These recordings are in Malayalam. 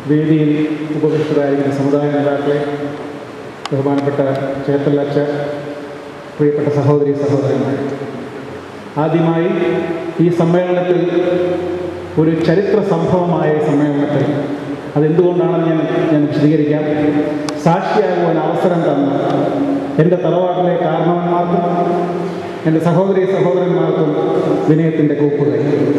വേദിയിൽ ഉപവിഷ്ടരായിരിക്കുന്ന സമുദായ നേതാക്കളെ ബഹുമാനപ്പെട്ട ചേത്തല്ലച്ച പ്രിയപ്പെട്ട സഹോദരി സഹോദരന്മാർ ആദ്യമായി ഈ സമ്മേളനത്തിൽ ഒരു ചരിത്ര സംഭവമായ ഈ സമ്മേളനത്തിൽ അതെന്തുകൊണ്ടാണെന്ന് ഞാൻ ഞാൻ വിശദീകരിക്കാം സാക്ഷിയാകുവാൻ അവസരം തന്ന എൻ്റെ തറവാട്ടിലെ കാരണവന്മാർക്കും എൻ്റെ സഹോദരി സഹോദരന്മാർക്കും വിനയത്തിൻ്റെ കൂപ്പുകൾ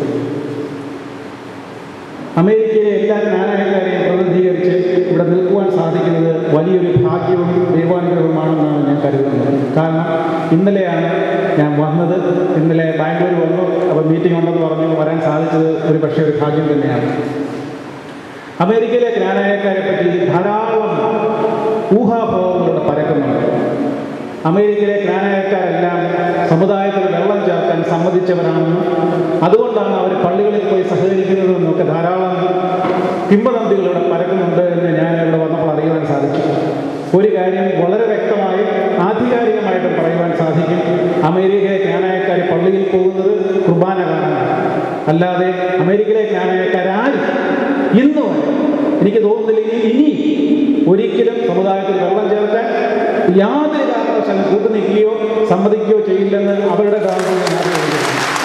അമേരിക്കയിലെ എല്ലാ ജ്ഞാനായക്കാരെയും പ്രതിനിധീകരിച്ച് ഇവിടെ നിൽക്കുവാൻ സാധിക്കുന്നത് വലിയൊരു ഭാഗ്യവും ദൈവാനുഗ്രഹവുമാണെന്നാണ് ഞാൻ കരുതുന്നത് കാരണം ഇന്നലെയാണ് ഞാൻ വന്നത് ഇന്നലെ ബാംഗ്ലൂർ വന്നു അപ്പോൾ മീറ്റിംഗ് ഉണ്ടെന്ന് പറഞ്ഞു വരാൻ സാധിച്ചത് ഒരു പക്ഷേ ഒരു ഭാഗ്യം തന്നെയാണ് അമേരിക്കയിലെ ജ്ഞാനായക്കാരെ പറ്റി ധാരാളം ഊഹാഭോഗങ്ങളുടെ പരക്കുന്നുണ്ട് അമേരിക്കയിലെ ജ്ഞാനായക്കാരെല്ലാം സമുദായത്തിൽ വെള്ളം ചേർക്കാൻ സമ്മതിച്ചവരാണെന്നും അതുകൊണ്ടാണ് അവർ പള്ളികളിൽ പോയി സഹകരിക്കുന്നതെന്നും ഒക്കെ ധാരാളം കിംബദന്തികൾ ഇവിടെ പരക്കുന്നുണ്ട് എന്ന് ഞാൻ ഇവിടെ വന്നപ്പോൾ അറിയുവാൻ സാധിച്ചു ഒരു കാര്യം വളരെ വ്യക്തമായി ആധികാരികമായിട്ട് പറയുവാൻ സാധിക്കും അമേരിക്കയിലെ ജ്ഞാനായക്കാർ പള്ളിയിൽ പോകുന്നത് കുർബാന കാണാനാണ് അല്ലാതെ അമേരിക്കയിലെ ജ്ഞാനായക്കാരും ഇന്ന് വരെ എനിക്ക് തോന്നുന്നില്ല ഇനി ഇനി ഒരിക്കലും സമുദായത്തിൽ വെള്ളം ചേർക്കാൻ യാതൊരു കാരണവശാലും കൂട്ടുനിൽക്കുകയോ സമ്മതിക്കുകയോ ചെയ്യില്ലെന്ന് അവരുടെ കാരണം ഞാൻ അറിയുന്നു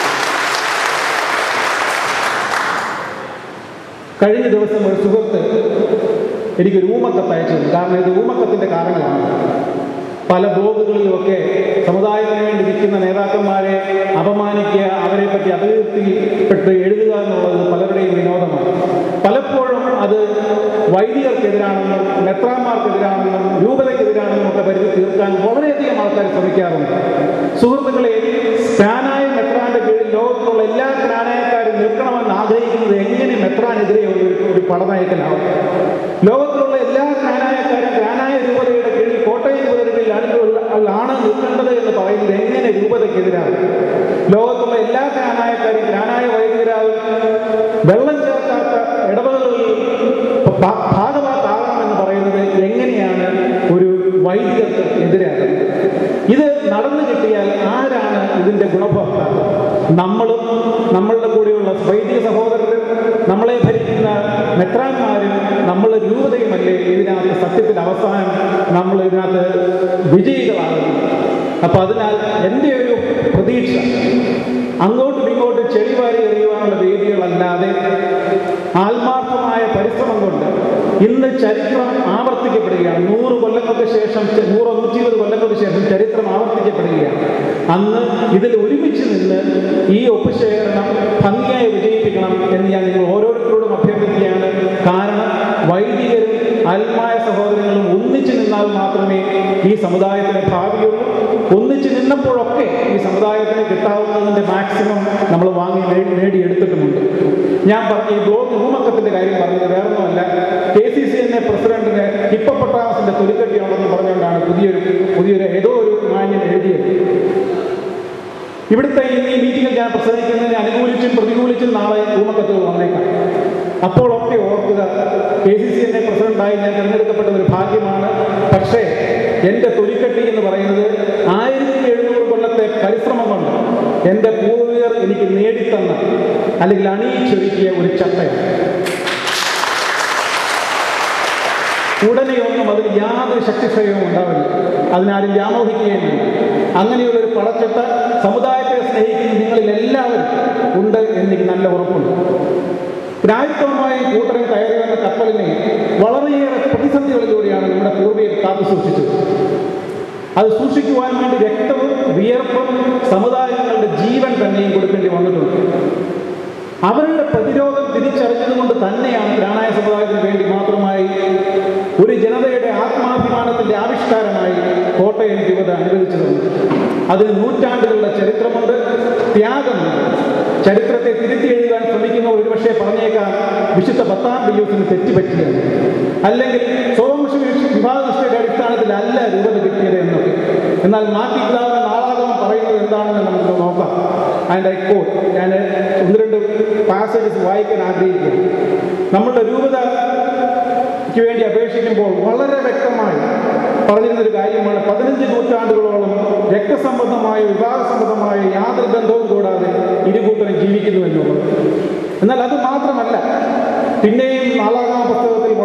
കഴിഞ്ഞ ദിവസം ഒരു സുഹൃത്ത് എനിക്കൊരു ഊമക്കത്ത് അയച്ചു തന്നു. കാരണം ഇത് ഊമക്കത്തിൻ്റെ കാരണങ്ങളാണ് പല ബ്ലോഗുകളിലുമൊക്കെ സമുദായത്തിന് വേണ്ടി നിൽക്കുന്ന നേതാക്കന്മാരെ അപമാനിക്കുക അവരെ പറ്റി അപകീർത്തിപ്പെട്ട് എഴുതുക എന്നുള്ളത് പലരുടെയും വിനോദമാണ് പലപ്പോഴും അത് വൈദികർക്കെതിരാണെന്നും മെത്രാന്മാർക്കെതിരാണെന്നും രൂപതയ്ക്കെതിരാണെന്നും ഒക്കെ വരുത്തി തീർക്കാൻ വളരെയധികം ആൾക്കാർ ശ്രമിക്കാറുണ്ട് സുഹൃത്തുക്കളെ സ്റ്റാനായ മെത്രാന്റെ കീഴിൽ ലോകത്തുള്ള എല്ലാ ജ്ഞാനായക്കാരും നിൽക്കണമെന്ന് ആഗ്രഹിക്കുന്നത് എങ്ങനെ മെത്രാനെതിരെ ഒരു ഒരു പടനയക്കലാവും ലോകത്തിലുള്ള എല്ലാ ജ്ഞാനായക്കാരും ജ്ഞാനായ രൂപതയുടെ കീഴിൽ കോട്ടയം രൂപതയുടെ കീഴിൽ ആണ് ആണ് നിൽക്കേണ്ടത് എന്ന് പറയുന്നത് എങ്ങനെ രൂപതയ്ക്കെതിരാകും ലോകത്തുള്ള എല്ലാ ജ്ഞാനായക്കാരും ജ്ഞാനായ വൈദികരാകും വെള്ളം ചേർക്കാത്ത ഇടവകളിൽ ഭാ- ഭാഗഭാഗത്താകണമെന്ന് പറയുന്നത് എങ്ങനെയാണ് ഒരു വൈദികർക്ക് എതിരാകുന്നത് ഇത് നടന്നു കിട്ടിയാൽ ആരാണ് ഇതിൻ്റെ ഗുണഭോക്താക്കൾ നമ്മളും നമ്മളുടെ കൂടെയുള്ള വൈദിക സഹോദരരും നമ്മളെ ഭരിക്കുന്ന മെത്രാന്മാരും നമ്മൾ രൂപതയുമല്ലേ ഇതിനകത്ത് സത്യത്തിൽ അവസാനം നമ്മൾ ഇതിനകത്ത് വിജയികളാകുന്നു അപ്പോൾ അതിനാൽ എൻ്റെ ഒരു പ്രതീക്ഷ അങ്ങോട്ടും ഇങ്ങോട്ടും ചെളിവാരി എറിയുവാനുള്ള വേദികളല്ലാതെ ആത്മാർത്ഥമായ പരിശ്രമം കൊണ്ട് ഇന്ന് ചരിത്രം ആവർത്തിക്കപ്പെടുകയാണ് നൂറ് കൊല്ലങ്ങൾക്ക് ശേഷം നൂറോ നൂറ്റി ഇരുപത് കൊല്ലങ്ങൾക്ക് ശേഷം ചരിത്രം ആവർത്തിക്കപ്പെടുകയാണ് അന്ന് ഇതിൽ ഒരുമിച്ച് നിന്ന് ഈ ഒപ്പുശേഖരണം ഭംഗിയായി വിജയിപ്പിക്കണം എന്ന് ഞാൻ നിങ്ങൾ ഓരോരുത്തരോടും അഭ്യർത്ഥിക്കുകയാണ് കാരണം വൈദികരും ആത്മായ സഹോദരങ്ങളും ഒന്നിച്ചു നിന്നാൽ മാത്രമേ ഈ സമുദായത്തിന് ഭാവിയുള്ളൂ ഒന്നിച്ചു നിന്നപ്പോഴൊക്കെ ഈ സമുദായത്തിന് കിട്ടാവുന്നതിൻ്റെ മാക്സിമം നമ്മൾ വാങ്ങി നേ- നേടിയെടുത്തിട്ടുമുണ്ട് ഞാൻ പറഞ്ഞ ഈ ബ്ലോക്ക് ഊമക്കത്തിൻ്റെ കാര്യം പറഞ്ഞത് വേറൊന്നുമല്ല കെ സി സി എന്നെ പ്രസിഡന്റിന് ഹിപ്പപ്പൊട്ടാമസിൻ്റെ തൊലിക്കട്ടിയുണ്ടെന്ന് പറഞ്ഞുകൊണ്ടാണ് പുതിയൊരു പുതിയൊരു ഏതോ ഒരു മാന്യം എഴുതിയത് ഇവിടുത്തെ ഈ ഈ മീറ്റിംഗിൽ ഞാൻ പ്രസംഗിക്കുന്നതിനെ അനുകൂലിച്ചും പ്രതികൂലിച്ചും നാളെ ഊമക്കത്തുകൾ വന്നേക്കാം അപ്പോഴൊക്കെ ഓർക്കുക കെ സി സി എന്നെ പ്രസിഡന്റായി ഞാൻ തിരഞ്ഞെടുക്കപ്പെട്ട ഒരു ഭാഗ്യമാണ് പക്ഷേ എൻ്റെ തൊലിക്കട്ടി എന്ന് പറയുന്നത് ആയിരത്തി എഴുന്നൂറ് കൊല്ലത്തെ പരിശ്രമം കൊണ്ട് എൻ്റെ പൂർവികർ എനിക്ക് നേടിത്തന്ന അല്ലെങ്കിൽ അണിയിച്ചൊരുക്കിയ ഒരു ചട്ടയാണ് ഉടനെയൊന്നും അതിൽ യാതൊരു ശക്തിക്ഷയവും ഉണ്ടാവില്ല അതിനാരും വ്യാമോഹിക്കുകയും വേണ്ട അങ്ങനെയുള്ള ഒരു പടച്ചട്ട സമുദായത്തെ സ്നേഹിക്കുന്ന നിങ്ങളിൽ എല്ലാവരും ഉണ്ട് എന്നെനിക്ക് നല്ല ഉറപ്പുണ്ട് രാജ്യത്വമായി കൂട്ടറിൽ കയറി വന്ന കപ്പലിനെ വളരെയേറെ പ്രതിസന്ധികളിലൂടെയാണ് നമ്മുടെ പൂർവികർ കാത്തു സൂക്ഷിച്ചത് അത് സൂക്ഷിക്കുവാൻ വേണ്ടി രക്തവും വിയർപ്പും സമുദായങ്ങളുടെ ജീവൻ തന്നെയും കൊടുക്കേണ്ടി വന്നിട്ടുണ്ട് അവരുടെ പ്രതിരോധം തിരിച്ചറിഞ്ഞതുകൊണ്ട് തന്നെയാണ് ഗ്രാനായ സമുദായത്തിന് വേണ്ടി മാത്രമായി ഒരു ജനതയുടെ ആത്മാഭിമാനത്തിന്റെ ആവിഷ്കാരമായി കോട്ടയം രൂപത അനുവദിച്ചത് അതിന് നൂറ്റാണ്ടുകളുടെ ചരിത്രമുണ്ട് ത്യാഗമുണ്ട് ചരിത്രത്തെ തിരുത്തി എഴുതാൻ ശ്രമിക്കുന്നവർ ഒരുപക്ഷെ പറഞ്ഞേക്കാം വിശുദ്ധ പത്താം പിയൂസിന് തെറ്റുപറ്റിയത് അല്ലെങ്കിൽ സോമശ വിഭാഗനിഷ്ഠയുടെ അടിസ്ഥാനത്തിലല്ല രൂപത കിട്ടിയത് എന്നൊക്കെ എന്നാൽ മാറ്റിപ്പിതാവിന് നാളാകമം പറയുന്നത് എന്താണെന്ന് നമുക്ക് നോക്കാം അതിൻ്റെ കോട്ട് ഞാൻ ഒന്ന് രണ്ട് പാസേജസ് വായിക്കാൻ ആഗ്രഹിക്കുകയാണ് നമ്മളുടെ രൂപതയ്ക്ക് വേണ്ടി അപേക്ഷിക്കുമ്പോൾ വളരെ വ്യക്തമായി പറഞ്ഞിരുന്നൊരു കാര്യമാണ് പതിനഞ്ച് നൂറ്റാണ്ടുകളോളം രക്തസംബന്ധമായ വിവാഹ സംബന്ധമായ യാതൊരു ബന്ധവും കൂടാതെ ഇരുകൂട്ടരും ജീവിക്കുന്നു എന്നുള്ളത് എന്നാൽ അത് മാത്രമല്ല പിന്നെയും നാലാകാം പുസ്തകത്തിൽ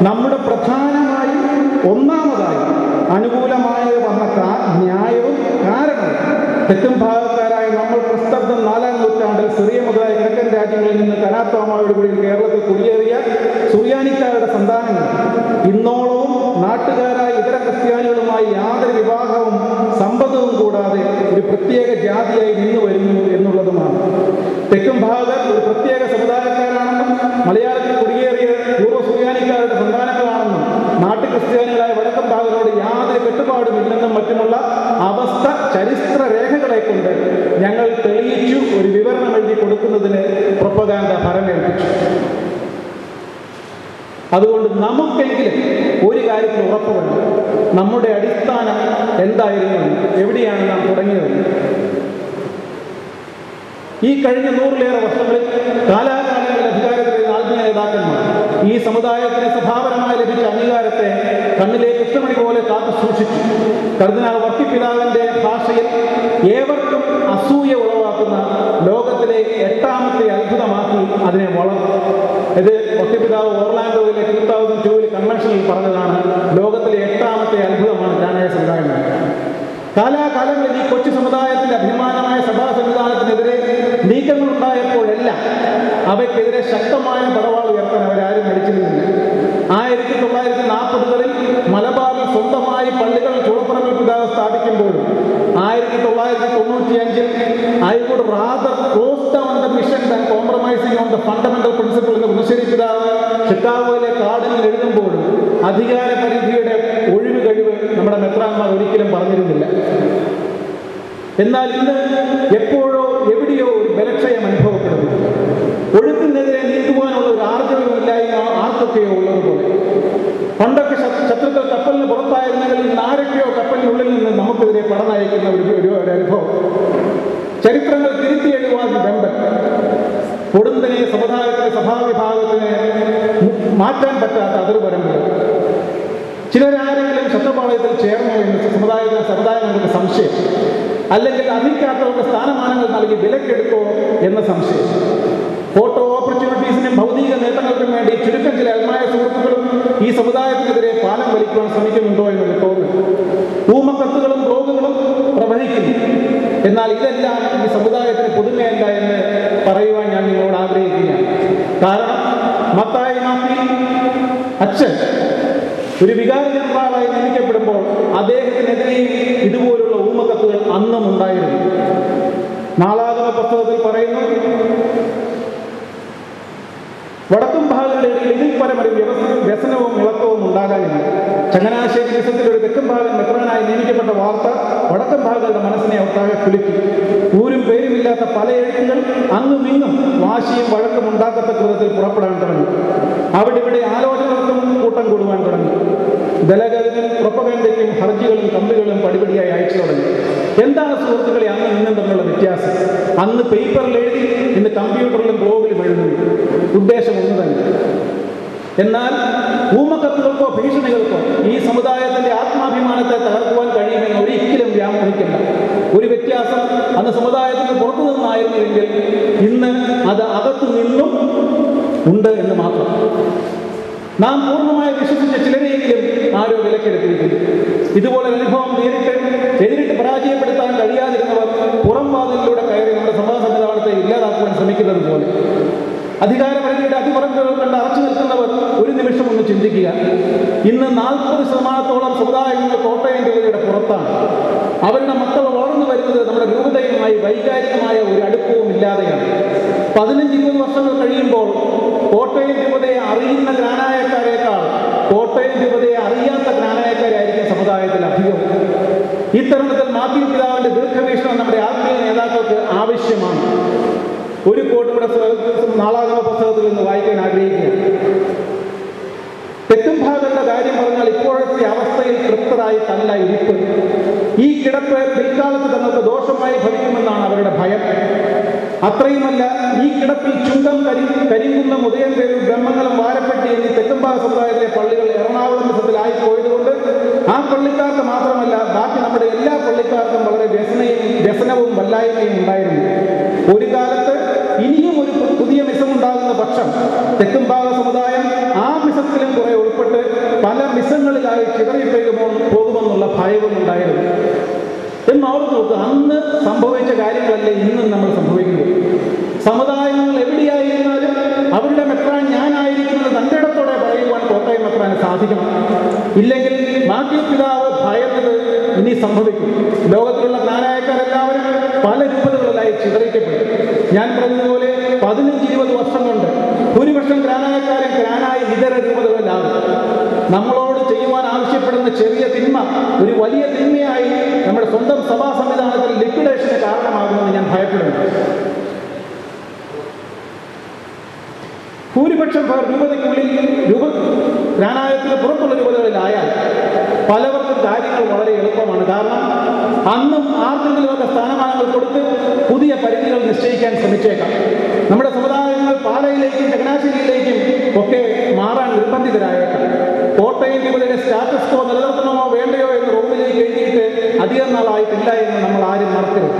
നമ്മുടെ പ്രധാനമായും ഒന്നാമതായി അനുകൂലമായി വന്ന കാ- ന്യായവും കാരണവും തെക്കും ഭാഗക്കാരായ നമ്മൾ പ്രസ്തബ്ധം നാലാം നൂറ്റാണ്ടിൽ സിറിയ മുതലായ കിഴക്കൻ രാജ്യങ്ങളിൽ നിന്ന് കനാത്തോമായോട് കൂടി കേരളത്തിൽ കുടിയേറിയ സുറിയാനിക്കാരുടെ സന്താനങ്ങൾ ഇന്നോളവും നാട്ടുകാരായ ഇതര ക്രിസ്ത്യാനികളുമായി യാതൊരു വിവാഹവും സമ്പതവും കൂടാതെ ഒരു പ്രത്യേക ജാതിയായി നിന്നു വരുന്നു എന്നുള്ളതുമാണ് തെക്കും ഭാഗത്ത് ഒരു പ്രത്യേക സമുദായക്കാരാണെന്നും മലയാളത്തിൽ കുടിയേറിയ പൂർവ്വ സുറിയാനിക്കാരുടെ സന്താനങ്ങളാണെന്നും നാട്ടു ക്രിസ്ത്യാനികളായ വടക്കൻ ഭാഗത്തോട് യാതൊരു കെട്ടുപാടുമില്ലെന്നും മറ്റുമുള്ള അവസ്ഥ ചരിത്ര രേഖകളെ കൊണ്ട് ഞങ്ങൾ തെളിയിച്ചു ഒരു വിവരണം എഴുതി കൊടുക്കുന്നതിന് പ്രൊപ്പകാന്ത ഫലമേൽപ്പിച്ചു അതുകൊണ്ട് നമുക്കെങ്കിലും ഒരു കാര്യത്തിൽ ഉറപ്പ് വേണം നമ്മുടെ അടിസ്ഥാനം എന്തായിരുന്നു എവിടെയാണ് നാം തുടങ്ങിയത് ഈ കഴിഞ്ഞ നൂറിലേറെ വർഷങ്ങളിൽ കാലാകാലങ്ങളിൽ അധികാരത്തിലെ ആത്മീയ നേതാക്കന്മാർ ഈ സമുദായത്തിന് സഭാപരമായി ലഭിച്ച അംഗീകാരത്തെ കണ്ണിലെ കൃഷ്ണമണി പോലെ കാത്തു സൂക്ഷിച്ചു കർദിനാൾ വർക്കിപ്പിതാവിന്റെ ഭാഷയിൽ ഏവർക്കും അസൂയ ഉളവാക്കുന്ന ലോകത്തിലെ എട്ടാമത്തെ അത്ഭുതമാക്കി അതിനെ വളർന്നു ഇത് വർക്കിപ്പിതാവ് ഓർലാൻഡോയിലെ ടൂ തൗസൻഡ് ടൂവിൽ കൺവെൻഷനിൽ പറഞ്ഞതാണ് ലോകത്തിലെ എട്ടാമത്തെ അത്ഭുതമാണ് കാനായ സമുദായം കാലാകാലങ്ങളിൽ ഈ കൊച്ചു സമുദായത്തിന്റെ അഭിമാനമായ സഭാ സംവിധാനത്തിനെതിരെ നീക്കങ്ങളുണ്ടായപ്പോഴെല്ലാം അവയ്ക്കെതിരെ ശക്തമായ പടവാൾ ഉയർത്താൻ അവരാരും മടിച്ചിരുന്നില്ല ആയിരത്തി തൊള്ളായിരത്തി നാൽപ്പതുകളിൽ മലബാറിൽ സ്വന്തമായി പള്ളികൾ ചൂളപ്പറമ്പിൽ പിതാവ് സ്ഥാപിക്കുമ്പോഴും ആയിരത്തി തൊള്ളായിരത്തി തൊണ്ണൂറ്റി അഞ്ചിൽ I would rather close down the mission and compromising on the fundamental principle എന്ന് കുന്നശ്ശേരി പിതാവ് ഷിക്കാഗോയിലെ കാർഡിനിൽ എഴുതുമ്പോഴും അധികാര പരിധിയുടെ ഒഴിവ് കഴിവ് നമ്മുടെ മെത്രാന്മാർ ഒരിക്കലും പറഞ്ഞിരുന്നില്ല എന്നാൽ ഇന്ന് എപ്പോഴോ എവിടെയോ ഒരു ബലക്ഷയം അനുഭവപ്പെടുന്നു ഒഴുക്കിനെതിരെ നീന്തുവാനുള്ള ഒരു ആർജവമില്ലായ്മ ആർക്കൊക്കെയോ ഉള്ളതുപോലെ പണ്ടൊക്കെ ശ- ശത്രുക്കൾ കപ്പലിന് പുറത്തായിരുന്നെങ്കിൽ ഇന്ന് ആരൊക്കെയോ കപ്പലിനുള്ളിൽ നിന്ന് നമുക്കെതിരെ പടനയക്കുന്ന ഒരു ഒരു ഒരു അനുഭവം ചരിത്രങ്ങൾ തിരുത്തി എഴുതുവാൻ വെമ്പൻ കൊടുന്തനെ സമുദായത്തിലെ സഭാവിഭാഗത്തിന് മു- മാറ്റാൻ പറ്റാത്ത അതിർവരമ്പുകൾ ചിലരാരെങ്കിലും ശത്രുപാളയത്തിൽ ചേർന്നോ എന്ന് സമുദായത്തിന് സമുദായങ്ങൾക്ക് സംശയം അല്ലെങ്കിൽ അർഹിക്കാത്തവർക്ക് സ്ഥാനമാനങ്ങൾ നൽകി വിലക്കെടുത്തോ എന്ന സംശയം ഫോട്ടോ ഓപ്പർച്യൂണിറ്റീസിനും ഭൗതിക നേട്ടങ്ങൾക്കും വേണ്ടി ചുരുക്കം ചില അൽമായ സുഹൃത്തുക്കളും ഈ സമുദായത്തിനെതിരെ പാലം വലിക്കുവാൻ ശ്രമിക്കുന്നുണ്ടോ എന്നൊരു തോന്നൽ ഊമക്കത്തുകളും ബ്ലോഗുകളും പ്രവഹിക്കുന്നു എന്നാൽ ഇതെല്ലാം ഈ സമുദായത്തിന് പുതുമയല്ല എന്ന് പറയുവാൻ ഞാൻ നിങ്ങളോട് ആഗ്രഹിക്കുകയാണ് കാരണം മത്തായി മാപ്പി അച്ഛൻ ഒരു വികാര ജനറാളായി നിയമിക്കപ്പെടുമ്പോൾ അദ്ദേഹത്തിനെതിരെയും ഇതുപോലുള്ള ഊമക്കത്തുകൾ അന്നും ഉണ്ടായിരുന്നു നാളാഗമ പുസ്തകത്തിൽ പറയുന്നു വടക്കും ഭാഗങ്ങളുടെ ഇടയിൽ ഇതിൽ പരമൊരു വ്യവസ്ഥ വ്യസനവും ഇളക്കവും ഉണ്ടാകാനില്ല ചങ്ങനാശ്ശേരി ദിവസത്തിൽ ഒരു തെക്കൻ ഭാഗം മെത്രാനായി നിയമിക്കപ്പെട്ട വാർത്ത വടക്കൻ ഭാഗങ്ങളുടെ മനസ്സിനെ ഒട്ടാകെ കുലുക്കി ഊരും പേരുമില്ലാത്ത പല എഴുത്തുകൾ അങ്ങും ഇങ്ങും വാശിയും വഴക്കും ഉണ്ടാക്കത്തക്ക വിധത്തിൽ പുറപ്പെടാൻ തുടങ്ങി അവിടെ ഇവിടെ ആലോചനകൾക്കും കൂട്ടം കൂടുവാൻ തുടങ്ങി ദലഗതിനും പ്രൊപ്പകണ്ടയ്ക്കും ഹർജികളും കമ്പികളും പടിപടിയായി അയച്ചു തുടങ്ങി എന്താണ് സുഹൃത്തുക്കളെ അന്ന് ഇന്നും തമ്മിലുള്ള വ്യത്യാസം അന്ന് പേപ്പറിൽ എഴുതി ഇന്ന് കമ്പ്യൂട്ടറിലും ബ്ലോഗിലും എഴുതുന്നു ഉദ്ദേശം ഒന്ന് തന്നെ എന്നാൽ ഊമക്കത്തുകൾക്കോ ഭീഷണികൾക്കോ ഈ സമുദായത്തിന്റെ ആത്മാഭിമാനത്തെ തകർക്കുവാൻ കഴിയുമെന്ന് ഒരിക്കലും വ്യാമോഹിക്കില്ല ഒരു വ്യത്യാസം അന്ന് സമുദായത്തിന് പുറത്തു നിന്നായിരുന്നുവെങ്കിൽ ഇന്ന് അത് അകത്തു നിന്നും ഉണ്ട് എന്ന് മാത്രം നാം പൂർണ്ണമായി വിശ്വസിച്ച ചിലരെയെങ്കിലും ആരോ വിലക്കെടുത്തിരിക്കുന്നു ഇതുപോലെ ഒരു അനുഭവം നേരിട്ട് എതിരിട്ട് പരാജയപ്പെടുത്താൻ കഴിയാതിരുന്നവർ പുറം വാതിലിലൂടെ കയറി നമ്മുടെ സഭാ സംവിധാനത്തെ ഇല്ലാതാക്കുവാൻ ശ്രമിക്കുന്നത് പോലെ അധികാരപരിധിയുടെ അതിപറമ്പുകൾ കണ്ട് അറച്ചു നിൽക്കുന്നവർ ഒരു നിമിഷം ഒന്ന് ചിന്തിക്കുക ഇന്ന് നാൽപ്പത് ശതമാനത്തോളം സമുദായങ്ങൾ കോട്ടയം രൂപതയുടെ പുറത്താണ് അവരുടെ മക്കൾ വളർന്നു വരുന്നത് നമ്മുടെ രൂപതയുമായി വൈകാരികമായ ഒരു അടുപ്പവും ഇല്ലാതെയാണ് പതിനഞ്ച് ഇരുപത് വർഷങ്ങൾ കഴിയുമ്പോൾ കോട്ടയം രൂപതയെ അറിയുന്ന ജ്ഞാനായക്കാരേക്കാൾ കോട്ടയം രൂപതയെ അറിയാത്ത ജ്ഞാനായക്കാരായിരിക്കും സമുദായത്തിൽ അധികം ഇത്തരുണത്തിൽ മാത്യു പിതാവിന്റെ ദീർഘവീക്ഷണം നമ്മുടെ ആത്മീയ നേതാക്കൾക്ക് ആവശ്യമാണ് ഒരു കോട്ട് ഇവിടെ നാളാഗമ പുസ്തകത്തിൽ നിന്ന് വായിക്കാൻ ആഗ്രഹിക്കുകയാണ് തെക്കും ഭാഗങ്ങളുടെ കാര്യം പറഞ്ഞാൽ ഇപ്പോഴത്തെ അവസ്ഥയിൽ തൃപ്തരായി തല്ല ഇരിപ്പ് ഈ കിടപ്പ് പിൽക്കാലത്ത് തങ്ങൾക്ക് ദോഷമായി ഭവിക്കുമെന്നാണ് അവരുടെ ഭയം അത്രയുമല്ല ഈ കിടപ്പിൽ ചുങ്കം കരി കരിങ്കുന്നം ഉദയം പേരിൽ ബ്രഹ്മങ്ങളും വാരപ്പെട്ടി എന്നീ തെക്കുംഭാഗ സമുദായത്തിലെ പള്ളികൾ എറണാകുളം ദിവസത്തിലായി പോയതുകൊണ്ട് ആ പള്ളിക്കാർക്ക് മാത്രമല്ല ബാക്കി നമ്മുടെ എല്ലാ പള്ളിക്കാർക്കും വളരെ വ്യസനയും വ്യസനവും വല്ലായ്മയും ഉണ്ടായിരുന്നു ഒരു കാലത്ത് ഇനിയും ഒരു പുതിയ മിസം ഉണ്ടാകുന്ന പക്ഷം തെക്കുംഭാഗ സമുദായം ആ മിസത്തിലും കുറെ ഉൾപ്പെട്ട് പീസുകളായി ചിതറിപ്പോകുമോ പോകുമെന്നുള്ള ഭയവും ഉണ്ടായിരുന്നു എന്ന് ഓർത്ത് നോക്കുക അന്ന് സംഭവിച്ച കാര്യങ്ങളല്ലേ ഇന്നും നമ്മൾ സംഭവിക്കുന്നത് സമുദായങ്ങൾ എവിടെയായിരുന്നാലും അവരുടെ മെത്രാൻ ഞാനായിരിക്കുന്നത് തൻ്റെ ഇടത്തോടെ പറയുവാൻ കോട്ടയം മെത്രാന് സാധിക്കണം ഇല്ലെങ്കിൽ മാത്യു പിതാവ് ഭയന്നത് ഇനി സംഭവിക്കും ലോകത്തിലുള്ള ജ്ഞാനായക്കാരെല്ലാവരും പല രൂപതകളിലായി ചിതറിക്കപ്പെടും ഞാൻ പറഞ്ഞതുപോലെ പതിനഞ്ച് ഇരുപത് വർഷം കൊണ്ട് ഭൂരിപക്ഷം ഗ്രാനായക്കാരും ഗ്രാനായി ഇതര രൂപതകളിലാകും നമ്മളോട് ചെയ്യുവാൻ ആവശ്യപ്പെടുന്ന ചെറിയ തിന്മ ഒരു വലിയ തിന്മയായി നമ്മുടെ സ്വന്തം സഭാ സംവിധാനത്തിൽ ലിക്വിഡേഷന് കാരണമാകുമെന്ന് ഞാൻ ഭയപ്പെടുന്നു ഭൂരിപക്ഷം പേർ രൂപതയ്ക്കുള്ളിൽ രൂപ ജ്ഞാനായത്തിന് പുറത്തുള്ള രൂപതകളിലായാൽ പലവർക്കും കാര്യങ്ങൾ വളരെ എളുപ്പമാണ് കാരണം അന്നും ആർക്കെങ്കിലുമൊക്കെ സ്ഥാനമാനങ്ങൾ കൊടുത്ത് പുതിയ പരിധികൾ നിശ്ചയിക്കാൻ ശ്രമിച്ചേക്കാം നമ്മുടെ സമുദായങ്ങൾ പാലയിലേക്കും ചങ്ങനാശ്ശേരിയിലേക്കും ഒക്കെ മാറാൻ നിർബന്ധിതരായേക്കാം കോട്ടയം രൂപതയുടെ സ്റ്റാറ്റസ് കോ നിലനിർത്തണമോ വേണ്ടയോ എന്ന് റോമിലേക്ക് എഴുതിയിട്ട് അധികം നാളായിട്ടില്ല എന്ന് നമ്മൾ ആരും മറക്കരുത്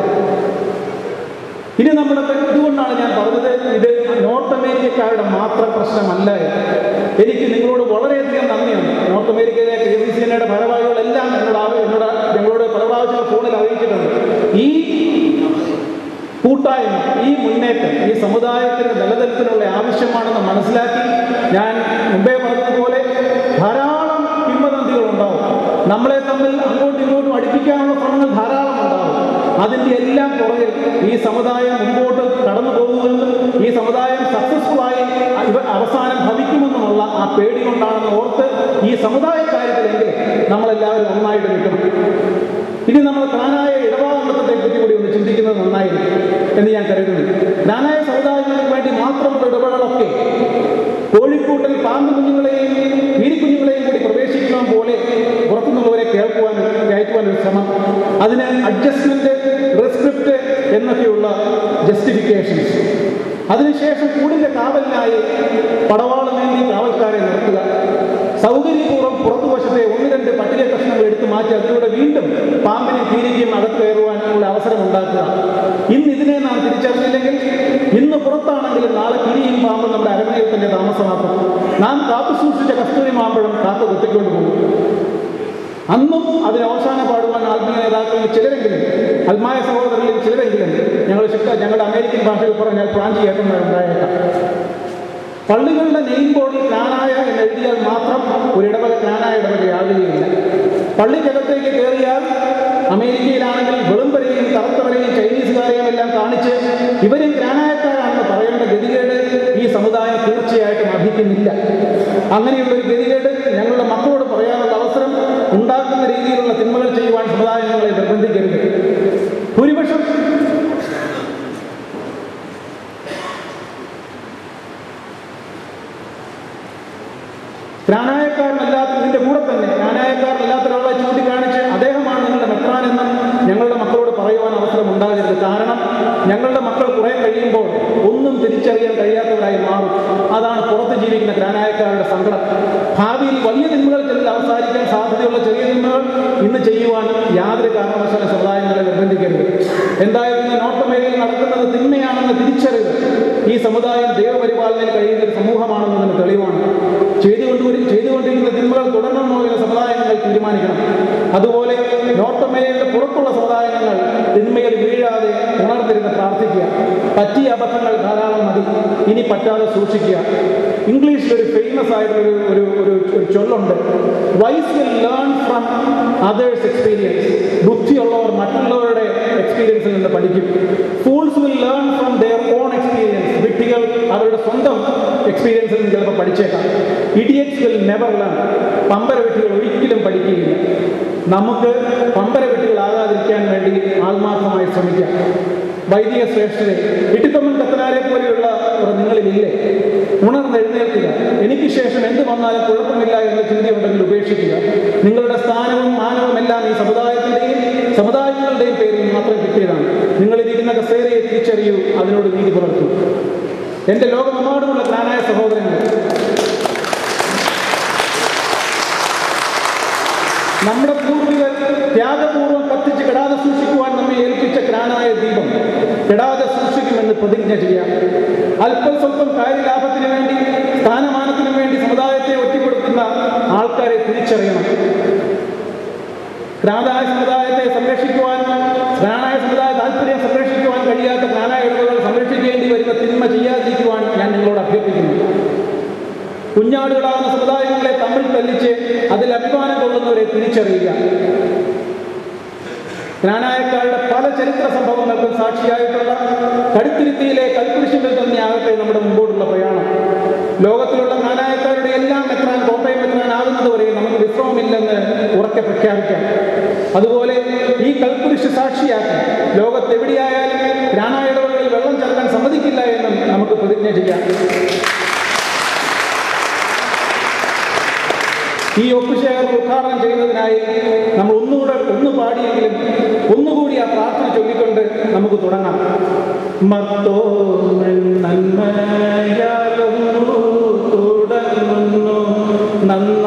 ഇനി നമ്മുടെ ഇതുകൊണ്ടാണ് ഞാൻ പറഞ്ഞത് ഇത് നോർത്ത് അമേരിക്കക്കാരുടെ മാത്രം പ്രശ്നമല്ല ഇത്. എനിക്ക് നിങ്ങളോട് വളരെയധികം നന്ദിയുണ്ട് നോർത്ത് അമേരിക്കയിലെ കെ ബി സി എന്നയുടെ ഭാരവാഹികളെല്ലാം എന്നോട് ആ- എന്നോട് ഞങ്ങളോട് പല പ്രാവശ്യം ഫോണിൽ അറിയിച്ചിട്ടുണ്ട് ഈ കൂട്ടായ്മ ഈ മുന്നേറ്റം ഈ സമുദായത്തിന്റെ നിലനിൽപ്പിനുള്ള ആവശ്യമാണെന്ന് മനസ്സിലാക്കി ഞാൻ മുമ്പേ പറഞ്ഞതുപോലെ ധാരാളം കിംവദന്തികൾ ഉണ്ടാവും നമ്മളെ തമ്മിൽ അങ്ങോട്ടും ഇങ്ങോട്ടും അടുപ്പിക്കാനുള്ള ശ്രമങ്ങൾ ധാരാളം ഉണ്ടാവും അതിൻ്റെ എല്ലാം പുറകിൽ ഈ സമുദായം മുമ്പോട്ട് കടന്നു പോകുമെന്നും ഈ സമുദായം സക്സസ്ഫുൾ ആയി ഇവ അവസാനം ഭവിക്കുമെന്നുമുള്ള ആ പേടി കൊണ്ടാണെന്ന് ഓർത്ത് ഈ സമുദായ കാര്യത്തിലെങ്കിലും നമ്മളെല്ലാവരും ഒന്നായിട്ട് നിൽക്കണം ഇനി നമ്മൾ ജ്ഞാനായ ഇടപാടത്തെ പറ്റി കൂടി ഒന്ന് ചിന്തിക്കുന്നത് നന്നായിരിക്കും എന്ന് ഞാൻ കരുതുന്നു ജ്ഞാനായ സമുദായങ്ങൾക്ക് വേണ്ടി മാത്രമുള്ള ഇടപെടലൊക്കെ കോഴിക്കൂട്ടിൽ പാമ്പ് കുഞ്ഞുങ്ങളെയും വീരിക്കുഞ്ഞുങ്ങളെയും കൂടി പ്രവേശിക്കണം പോലെ പുറത്തുനിന്നുള്ളവരെ കേൾക്കുവാൻ കയറ്റുവാൻ ഒരു ശ്രമം അതിന് അഡ്ജസ്റ്റ്മെന്റ് റെസ്ക്രിപ്റ്റ് എന്നൊക്കെയുള്ള ജസ്റ്റിഫിക്കേഷൻസ് അതിനുശേഷം കൂടിന്റെ കാവലിനായി പടവാളം വേണ്ടി കാവൽക്കാരെ നിർത്തുക സൗകര്യപൂർവ്വം പുറത്തുവശത്തെ ഒന്ന് രണ്ട് പട്ടിക കഷ്ണങ്ങൾ എടുത്തു മാറ്റി അതിലൂടെ വീണ്ടും പാമ്പിനെ കീരിക്കും അകത്ത് കയറുവാനുള്ള അവസരം ഉണ്ടാക്കുക ഇന്ന് ഇതിനെ നാം തിരിച്ചറിഞ്ഞില്ലെങ്കിൽ ഇന്ന് പുറത്താണെങ്കിലും നാളെ കിരിയും പാമ്പും നമ്മുടെ അരമനയിൽ തന്നെ താമസമാക്കും നാം കാത്തു സൂക്ഷിച്ച കസ്തൂരി മാമ്പഴം കാത്തു കുത്തിക്കൊണ്ട് പോകും അന്നും അതിന് അവസാന പാടുവാൻ ആത്മീയ നേതാക്കളിൽ ചിലരെങ്കിലും ആത്മായ സഹോദരങ്ങളിൽ ചിലരെങ്കിലും ഞങ്ങൾ ശിക്ഷ ഞങ്ങളുടെ അമേരിക്കൻ ഭാഷയിൽ പറഞ്ഞാൽ പ്രാഞ്ചി കേൾക്കുന്നവരുണ്ടായേക്കാം പള്ളികളുടെ നെയിം ബോർഡിൽ ജ്ഞാനായ എന്ന് എഴുതിയാൽ മാത്രം ഒരു ഇടവക ജ്ഞാനായ ഇടവകയാകുകയില്ല പള്ളിക്കകത്തേക്ക് കയറിയാൽ അമേരിക്കയിലാണെങ്കിൽ വെളുംപരെയും കറുത്തവരെയും ചൈനീസുകാരെയും എല്ലാം കാണിച്ച് ഇവരും ജ്ഞാനായക്കാരാണെന്ന് പറയേണ്ട ഗതികേട് ഈ സമുദായം തീർച്ചയായിട്ടും അർഹിക്കുന്നില്ല അങ്ങനെയുള്ള ഒരു ഗതികേട് ഞങ്ങളുടെ മക്കളോട് പറയാനുള്ള അവസരം ഉണ്ടാക്കുന്ന രീതിയിലുള്ള തിന്മകൾ ചെയ്യുവാൻ സമുദായം ഞങ്ങളെ നിർബന്ധിക്കരുത് ഭൂരിപക്ഷം ജ്ഞാനായക്കാരനല്ലാത്ത ഇതിന്റെ കൂടെ തന്നെ ജ്ഞാനായക്കാരനല്ലാത്ത ഒരാളെ ചൂണ്ടിക്കാണിച്ച് അദ്ദേഹമാണ് നിങ്ങളുടെ മെത്രാനെന്ന് ഞങ്ങളുടെ മക്കളോട് പറയുവാൻ അവസരം ഉണ്ടാകരുത് കാരണം ഞങ്ങളുടെ മക്കൾ കുറെ കഴിയുമ്പോൾ ഒന്നും തിരിച്ചറിയാൻ കഴിയാത്തവരായി മാറും അതാണ് പുറത്ത് ജീവിക്കുന്ന ജ്ഞാനായക്കാരുടെ സങ്കടം ഭാവിയിൽ വലിയ തിന്മകൾ ചിലത് അവസാനിക്കാൻ സാധ്യതയുള്ള ചെറിയ തിന്മകൾ ഇന്ന് ചെയ്യുവാൻ യാതൊരു കാരണവശാലും സമുദായങ്ങളെ നിർബന്ധിക്കരുത് എന്തായാലും ഇന്ന് നോർത്ത് അമേരിക്കയിൽ നടക്കുന്നത് തിന്മയാണെന്ന് തിരിച്ചറിവ് ഈ സമുദായം ദൈവപരിപാലനയിൽ കഴിയുന്ന ഒരു സമൂഹമാണെന്നതിന് തെളിവാണ് ചെയ്തുകൊണ്ട് ചെയ്തുകൊണ്ടിരിക്കുന്ന തിന്മകൾ തുടരണമോ എന്ന് സമുദായങ്ങൾ തീരുമാനിക്കണം അതുപോലെ നോർത്ത് അമേരിക്കയുടെ പുറത്തുള്ള സമുദായങ്ങൾ തിന്മയിൽ വീഴാതെ ഉണർന്നിരുന്ന് പ്രാർത്ഥിക്കുക പറ്റിയ അബദ്ധങ്ങൾ ധാരാളം മതി ഇനി പറ്റാതെ സൂക്ഷിക്കുക ഇംഗ്ലീഷിൽ ഒരു ഫേമസ് ആയിട്ടുള്ള ഒരു ഒരു ഒരു ഒരു ചൊല്ലുണ്ട് wise will learn from others experience ബുദ്ധിയുള്ളവർ മറ്റുള്ളവരുടെ എക്സ്പീരിയൻസിൽ നിന്ന് പഠിക്കും fools will learn from their own experience വിഡ്ഢികൾ അവരുടെ സ്വന്തം എക്സ്പീരിയൻസിൽ നിന്ന് ചിലപ്പോൾ പഠിച്ചേക്കാം ഇഡിയറ്റ്സ് വിൽ നെവർ ലേൺ പമ്പര വിട്ടികൾ ഒരിക്കലും പഠിക്കുകയില്ല നമുക്ക് പമ്പര വിട്ടികളാകാതിരിക്കാൻ വേണ്ടി ആത്മാർത്ഥമായി ശ്രമിക്കാം വൈദിക ശ്രേഷ്ഠരെ ഇട്ടിക്കൊമ്മൻ കത്തനാരെ പോലെയുള്ള നിങ്ങളിലില്ലേ ഉണർന്നെഴുന്നേൽക്കുക എനിക്ക് ശേഷം എന്ത് വന്നാലും കുഴപ്പമില്ല എന്ന ചിന്തയുണ്ടെങ്കിൽ ഉപേക്ഷിക്കുക നിങ്ങളുടെ സ്ഥാനവും മാനവും എല്ലാം ഈ സമുദായത്തിൻ്റെയും സമുദായങ്ങളുടെയും പേരിൽ മാത്രം കിട്ടിയതാണ് നിങ്ങളിരിക്കുന്ന കസേരയെ തിരിച്ചറിയൂ അതിനോട് നീതി പുലർത്തൂ എൻ്റെ ലോകമെമ്പാടുമുള്ള ജ്ഞാനായ സഹോദരങ്ങൾ നമ്മുടെ പൂർവികർ ത്യാഗപൂർവ്വം കത്തിച്ച് കെടാതെ സൂക്ഷിക്കുവാൻ നമ്മെ ഏൽപ്പിച്ച ജ്ഞാനായ ദീപം കെടാതെ സൂക്ഷിക്കുമെന്ന് പ്രതിജ്ഞ ചെയ്യാം അല്പം സ്വല്പം കാര്യലാഭത്തിന് വേണ്ടി സ്ഥാനമാനത്തിന് വേണ്ടി സമുദായത്തെ ഒറ്റപ്പെടുത്തുന്ന ആൾക്കാരെ തിരിച്ചറിയണം ജ്ഞാനായ സമുദായത്തെ സംരക്ഷിക്കുവാൻ ജ്ഞാനായ സമുദായ താല്പര്യം സംരക്ഷിക്കുവാൻ കഴിയാത്ത ജ്ഞാനായ ഇടവുകൾ സംരക്ഷിക്കേണ്ടി വരുന്ന തിന്മ ചെയ്യാതിരിക്കുവാൻ ഞാൻ നിങ്ങളോട് അഭ്യർത്ഥിക്കുന്നു കുഞ്ഞാടുകളാകുന്ന സമുദായങ്ങളെ തമ്മിൽ തല്ലിച്ച് അതിൽ അഭിമാനം കൊള്ളുന്നവരെ തിരിച്ചറിയുക ജ്ഞാനായക്കാരുടെ പല ചരിത്ര സംഭവങ്ങൾക്കും സാക്ഷിയായിട്ടുള്ള കടുത്തിരുത്തിയിലെ കൽക്കുരിശിൽ തന്നെയാകട്ടെ നമ്മുടെ മുമ്പോട്ടുള്ള പ്രയാണം ലോകത്തിലുള്ള ജ്ഞാനായക്കാരുടെ എല്ലാം എത്താൻ കോട്ടയം എത്താനാകുന്നത് വരെ നമുക്ക് വിശ്രമമില്ലെന്ന് ഉറക്കെ പ്രഖ്യാപിക്കാം അതുപോലെ ഈ കൽക്കുരിശ് സാക്ഷിയാക്കി ലോകത്തെവിടെയായാലും ജ്ഞാനായടവുകളിൽ വെള്ളം ചേർക്കാൻ സമ്മതിക്കില്ല എന്നും നമുക്ക് പ്രതിജ്ഞ ചെയ്യാം ഈ ഒപ്പുശേഖരം ഉദ്ഘാടനം ചെയ്യുന്നതിനായി നമ്മൾ ഒന്നുകൂടെ ഒന്ന് പാടിയെങ്കിലും ഒന്നുകൂടി ആ പ്രാർത്ഥന ചൊല്ലിക്കൊണ്ട് നമുക്ക് തുടങ്ങാം മത്തോമൻ നന്മയാലൊന്നു തുടങ്ങുന്നു നന്ദി